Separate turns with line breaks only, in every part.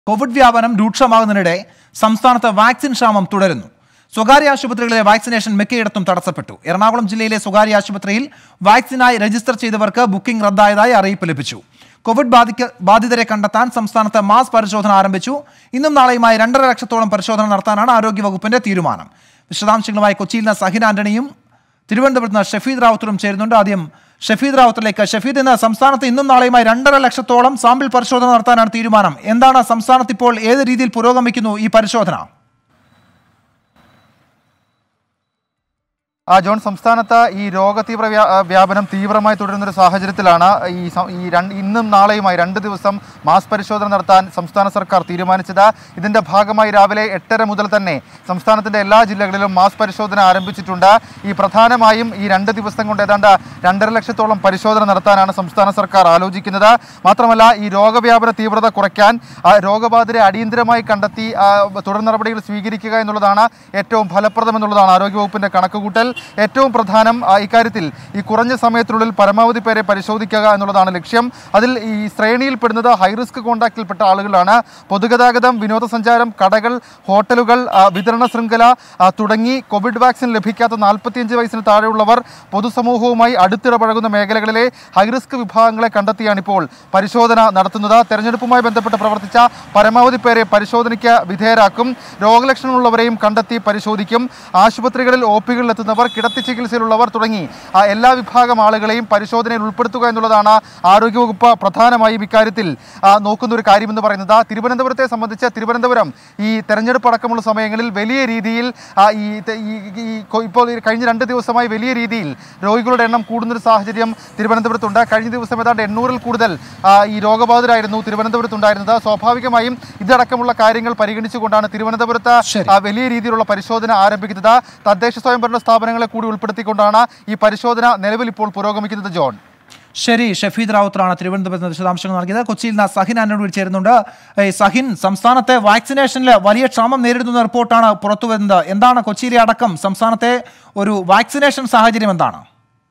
Covid വ്യാപനം രൂക്ഷമാകുന്നതിനിടെ സംസ്ഥാനത്ത് vaccine ക്ഷാമം തുടരുന്നു സ്വകാര്യ ആശുപത്രികളിലെ വാക്സിനേഷൻ മിക്കയിടത്തും തടസ്സപ്പെട്ടു എറണാകുളം ജില്ലയിലെ സ്വകാര്യ ആശുപത്രിയിൽ വാക്സിനായി രജിസ്റ്റർ ചെയ്തവർക്ക് ബുക്കിംഗ് റദ്ദായതായി അറിയിപ്പ് ലഭിച്ചു കോവിഡ് ബാധിക്ക ബാധിതരെ കണ്ടെത്താൻ സംസ്ഥാനത്ത് മാസ് പരിശോധന ആരംഭിച്ചു ഇന്നും നാളെയുമായി രണ്ടര ലക്ഷത്തോളം പരിശോധന നടത്താനാണ് ആരോഗ്യവകുപ്പിന്റെ തീരുമാനം വിശദാംശങ്ങളുമായി കൊച്ചിയിൽ നിന്ന് സഹിൻ ആന്റണിയും തിരുവനന്തപുരത്ത് നിന്ന് ഷഫീദ് റാവുത്തറും ചേരുന്നുണ്ട് ആദ്യം ഷഫീദ് റാവുത്തറിലേക്ക് ഷഫീദ് ഇന്ന് സംസ്ഥാനത്ത് ഇന്നും നാളെയുമായി രണ്ടര ലക്ഷത്തോളം സാമ്പിൾ പരിശോധന നടത്താനാണ് തീരുമാനം എന്താണ് സംസ്ഥാനത്ത് ഇപ്പോൾ ഏത് രീതിയിൽ പുരോഗമിക്കുന്നു ഈ പരിശോധന
ആ ജോൺ സംസ്ഥാനത്ത് ഈ രോഗതീവ്ര വ്യാ- ആ, വ്യാപനം തീവ്രമായി തുടരുന്ന ഒരു സാഹചര്യത്തിലാണ് ഈ സം- ഈ രണ്ട് ഇന്നും നാളെയുമായി രണ്ട് ദിവസം മാസ് പരിശോധന നടത്താൻ സംസ്ഥാന സർക്കാർ തീരുമാനിച്ചത് ഇതിന്റെ ഭാഗമായി രാവിലെ എട്ടര മുതൽ തന്നെ സംസ്ഥാനത്തിന്റെ എല്ലാ ജില്ലകളിലും മാസ് പരിശോധന ആരംഭിച്ചിട്ടുണ്ട് ഈ പ്രധാനമായും ഈ രണ്ട് ദിവസം കൊണ്ട് ഏതാണ്ട് രണ്ടര ലക്ഷത്തോളം പരിശോധന നടത്താനാണ് സംസ്ഥാന സർക്കാർ ആലോചിക്കുന്നത് മാത്രമല്ല ഈ രോഗവ്യാപന തീവ്രത കുറയ്ക്കാൻ ആ, രോഗബാധിതരെ അടിയന്തരമായി കണ്ടെത്തി ആ, തുടർ നടപടികൾ സ്വീകരിക്കുക എന്നുള്ളതാണ് ഏറ്റവും ഫലപ്രദം എന്നുള്ളതാണ് ആരോഗ്യവകുപ്പിന്റെ കണക്കുകൂട്ടൽ ഏറ്റവും പ്രധാനം ആ, ഇക്കാര്യത്തിൽ ഈ കുറഞ്ഞ സമയത്തിനുള്ളിൽ പരമാവധി പേരെ പരിശോധിക്കുക എന്നുള്ളതാണ് ലക്ഷ്യം അതിൽ ഈ ശ്രേണിയിൽ പെടുന്നത് ഹൈറിസ്ക് കോണ്ടാക്റ്റിൽപ്പെട്ട ആളുകളാണ് പൊതുഗതാഗതം വിനോദസഞ്ചാരം കടകൾ ഹോട്ടലുകൾ ആ, വിതരണ ശൃംഖല ആ, തുടങ്ങി കോവിഡ് വാക്സിൻ ലഭിക്കാത്ത നാൽപ്പത്തിയഞ്ച് വയസ്സിന് താഴെയുള്ളവർ പൊതുസമൂഹവുമായി അടുത്തിടപഴകുന്ന മേഖലകളിലെ ഹൈറിസ്ക് വിഭാഗങ്ങളെ കണ്ടെത്തിയാണ് ഇപ്പോൾ പരിശോധന നടത്തുന്നത് തെരഞ്ഞെടുപ്പുമായി ബന്ധപ്പെട്ട് പ്രവർത്തിച്ച പരമാവധി പേരെ പരിശോധനയ്ക്ക് വിധേയരാക്കും രോഗലക്ഷണമുള്ളവരെയും കണ്ടെത്തി പരിശോധിക്കും ആശുപത്രികളിൽ ഒ പികളിലെത്തുന്നവർ കിടത്തി ചികിത്സയിലുള്ളവർ തുടങ്ങി ആ, എല്ലാ വിഭാഗം ആളുകളെയും പരിശോധനയിൽ ഉൾപ്പെടുത്തുക എന്നുള്ളതാണ് ആരോഗ്യവകുപ്പ് പ്രധാനമായും ഇക്കാര്യത്തിൽ ആ, നോക്കുന്ന ഒരു കാര്യമെന്ന് പറയുന്നത് തിരുവനന്തപുരത്തെ സംബന്ധിച്ച് തിരുവനന്തപുരം ഈ തെരഞ്ഞെടുപ്പ് അടക്കമുള്ള സമയങ്ങളിൽ വലിയ രീതിയിൽ ആ, ഈ ത- ഈ ഈ കൊ- ഇപ്പോൾ ഈ കഴിഞ്ഞ രണ്ട് ദിവസമായി വലിയ രീതിയിൽ രോഗികളുടെ എണ്ണം കൂടുന്നൊരു സാഹചര്യം തിരുവനന്തപുരത്തുണ്ട് കഴിഞ്ഞ ദിവസം ഏതാണ്ട് എണ്ണൂറിൽ കൂടുതൽ ആ, ഈ രോഗബാധിതരായിരുന്നു തിരുവനന്തപുരത്തുണ്ടായിരുന്നത് സ്വാഭാവികമായും ഇതടക്കമുള്ള കാര്യങ്ങൾ പരിഗണിച്ചുകൊണ്ടാണ് തിരുവനന്തപുരത്ത്
ശരി.
ആ, വലിയ രീതിയിലുള്ള പരിശോധന ആരംഭിക്കുന്നത് തദ്ദേശ സ്വയംഭരണ സ്ഥാപനങ്ങളെ കൂടി ഉൾപ്പെടുത്തിക്കൊണ്ടാണ് ഈ പരിശോധന നിലവിൽ ഇപ്പോൾ പുരോഗമിക്കുന്നത് ജോൺ
ശരി ഷഫീദ് റാവുത്തറാണ് തിരുവനന്തപുരത്ത് നിന്ന് വിശദാംശങ്ങൾ നൽകിയത് കൊച്ചിയിൽ നിന്ന് സഹിൻ ആന്റണിയോട് ചേരുന്നുണ്ട് ഏയ് സഹിൻ സംസ്ഥാനത്തെ വാക്സിനേഷനിൽ വലിയ ക്ഷാമം നേരിടുന്ന റിപ്പോർട്ടാണ് പുറത്തു വരുന്നത് എന്താണ് കൊച്ചിയിലെ അടക്കം സംസ്ഥാനത്തെ ഒരു വാക്സിനേഷൻ സാഹചര്യം എന്താണ്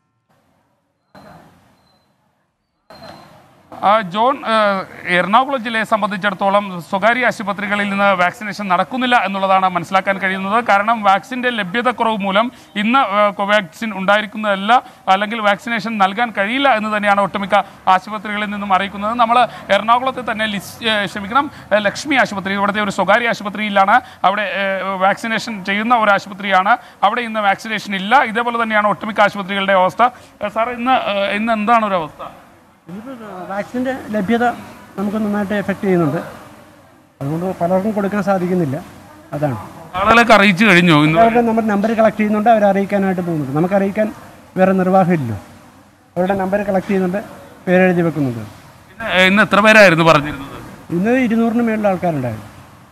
ആ, ജോൺ ആ, എറണാകുളം ജില്ലയെ സംബന്ധിച്ചിടത്തോളം സ്വകാര്യ ആശുപത്രികളിൽ നിന്ന് വാക്സിനേഷൻ നടക്കുന്നില്ല എന്നുള്ളതാണ് മനസ്സിലാക്കാൻ കഴിയുന്നത് കാരണം വാക്സിൻ്റെ ലഭ്യതക്കുറവ് മൂലം ഇന്ന് ആ, കോവാക്സിൻ ഉണ്ടായിരിക്കുന്നതല്ല അല്ലെങ്കിൽ വാക്സിനേഷൻ നൽകാൻ കഴിയില്ല എന്ന് തന്നെയാണ് ഒട്ടുമിക്ക ആശുപത്രികളിൽ നിന്നും അറിയിക്കുന്നത് നമ്മൾ എറണാകുളത്തെ തന്നെ ലിസ് ഏ, ക്ഷമിക്കണം ഏ, ലക്ഷ്മി ആശുപത്രി ഇവിടുത്തെ ഒരു സ്വകാര്യ ആശുപത്രിയിലാണ് അവിടെ ഏ, വാക്സിനേഷൻ ചെയ്യുന്ന ഒരു ആശുപത്രിയാണ് അവിടെ ഇന്ന് വാക്സിനേഷൻ ഇല്ല ഇതേപോലെ തന്നെയാണ് ഒട്ടുമിക്ക ആശുപത്രികളുടെ അവസ്ഥ ഏ, സാർ ഇന്ന് ഏ, ഇന്ന് എന്താണ് ഒരു അവസ്ഥ
ഇന്നിപ്പോൾ വാക്സിൻ്റെ ലഭ്യത നമുക്ക് നന്നായിട്ട് എഫക്റ്റ് ചെയ്യുന്നുണ്ട് അതുകൊണ്ട് പലർക്കും കൊടുക്കാൻ സാധിക്കുന്നില്ല അതാണ്
ആളുകളൊക്കെ അറിയിച്ചു കഴിഞ്ഞു ഇന്ന്
അവരുടെ നമ്മുടെ നമ്പർ കളക്ട് ചെയ്യുന്നുണ്ട് അവരെ അറിയിക്കാനായിട്ട് പോകുന്നുണ്ട് നമുക്ക് അറിയിക്കാൻ വേറെ നിർവാഹമില്ലല്ലോ അവരുടെ നമ്പർ കളക്ട് ചെയ്യുന്നുണ്ട് പേരെഴുതി വെക്കുന്നുണ്ട്
ഇന്ന് ഇന്ന് എത്ര പേരായിരുന്നു പറഞ്ഞിരുന്നത്
ഇന്ന് ഇരുന്നൂറിന് മേളിൽ ആൾക്കാരുണ്ടായിരുന്നു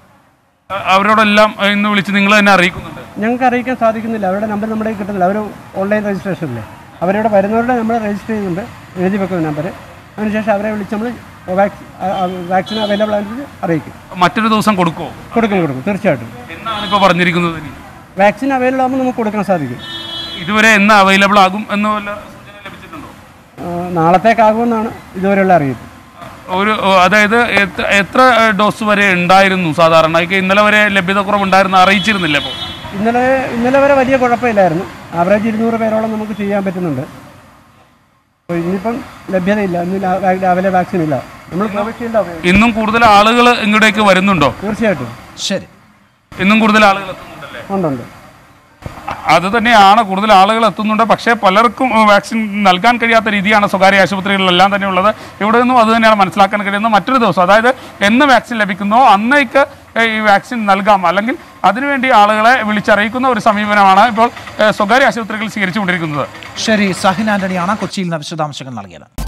അ- അവരോടെല്ലാം ഏഹ്, ഇന്ന് വിളിച്ച് നിങ്ങൾ തന്നെ അറിയിക്കുന്നുണ്ട്
ഞങ്ങൾക്ക് അറിയിക്കാൻ സാധിക്കുന്നില്ല അവരുടെ നമ്പർ നമ്മുടെ കയ്യിൽ കിട്ടുന്നില്ല അവർ ഓൺലൈൻ രജിസ്ട്രേഷനില്ലേ അവരിവിടെ വരുന്നവരുടെ നമ്മൾ രജിസ്റ്റർ ചെയ്യുന്നുണ്ട് എഴുതി വെക്കുന്ന നമ്പർ അതിനുശേഷം അവരെ വിളിച്ച് നമ്മൾ വാക്സിൻ വാക്സിൻ അവൈലബിൾ ആയിട്ട് അറിയിക്കും
മറ്റൊരു ദിവസം കൊടുക്കുമോ
കൊടുക്കും കൊടുക്കും തീർച്ചയായിട്ടും
എന്നാണ് ഇപ്പോൾ പറഞ്ഞിരിക്കുന്നത് ഇനി
വാക്സിൻ അവൈലബിൾ ആകുമ്പോൾ നമുക്ക് കൊടുക്കാൻ സാധിക്കും
ഇതുവരെ എന്ന് അവൈലബിൾ ആകും എന്ന് വല്ല സൂചന ലഭിച്ചിട്ടുണ്ടോ
ആ, നാളത്തേക്കാകുമെന്നാണ് ഇതുവരെയുള്ള അറിയിപ്പ്
ഒരു ഓ, അതായത് എത്ര എത്ര ഏഹ്, ഡോസ് വരെ ഉണ്ടായിരുന്നു സാധാരണ ഇക്ക് ഇന്നലെ വരെ ലഭ്യത കുറവുണ്ടായിരുന്നു അറിയിച്ചിരുന്നില്ല അപ്പോൾ
ഇന്നലെ ഇന്നലെ വരെ വലിയ കുഴപ്പമില്ലായിരുന്നു ആവറേജ് ഇരുന്നൂറ് പേരോളം നമുക്ക് ചെയ്യാൻ പറ്റുന്നുണ്ട് അപ്പോൾ ഇന്നിപ്പം ലഭ്യതയില്ല ഇന്ന് രാ- രാവിലെ വാക്സിൻ ഇല്ല നമ്മൾ കോവിഷീൽഡ് ഉപയോഗിക്കും
ഇന്നും കൂടുതൽ ആളുകൾ ഇങ്ങോട്ടേക്ക് വരുന്നുണ്ടോ
തീർച്ചയായിട്ടും
ശരി
ഇന്നും കൂടുതൽ ആളുകൾ എത്തുന്നുണ്ടല്ലേ
ഉണ്ടുണ്ട്
അത് തന്നെയാണ് കൂടുതൽ ആളുകൾ എത്തുന്നുണ്ട് പക്ഷേ പലർക്കും ഏഹ്, വാക്സിൻ നൽകാൻ കഴിയാത്ത രീതിയാണ് സ്വകാര്യ ആശുപത്രികളിലെല്ലാം തന്നെ ഉള്ളത് ഇവിടെ നിന്നും അത് തന്നെയാണ് മനസ്സിലാക്കാൻ കഴിയുന്നത് മറ്റൊരു ദിവസം അതായത് എന്ന് വാക്സിൻ ലഭിക്കുന്നോ അന്നേക്ക് ഏഹ്, ഈ വാക്സിൻ നൽകാം അല്ലെങ്കിൽ അതിനുവേണ്ടി ആളുകളെ വിളിച്ചറിയിക്കുന്ന ഒരു സമീപനമാണ് ഇപ്പോൾ ഏഹ്, സ്വകാര്യ ആശുപത്രികൾ സ്വീകരിച്ചുകൊണ്ടിരിക്കുന്നത്
ശരി സഹിൻ ആന്റണിയാണ് കൊച്ചിയിൽ നിന്ന് വിശദാംശങ്ങൾ നൽകിയത്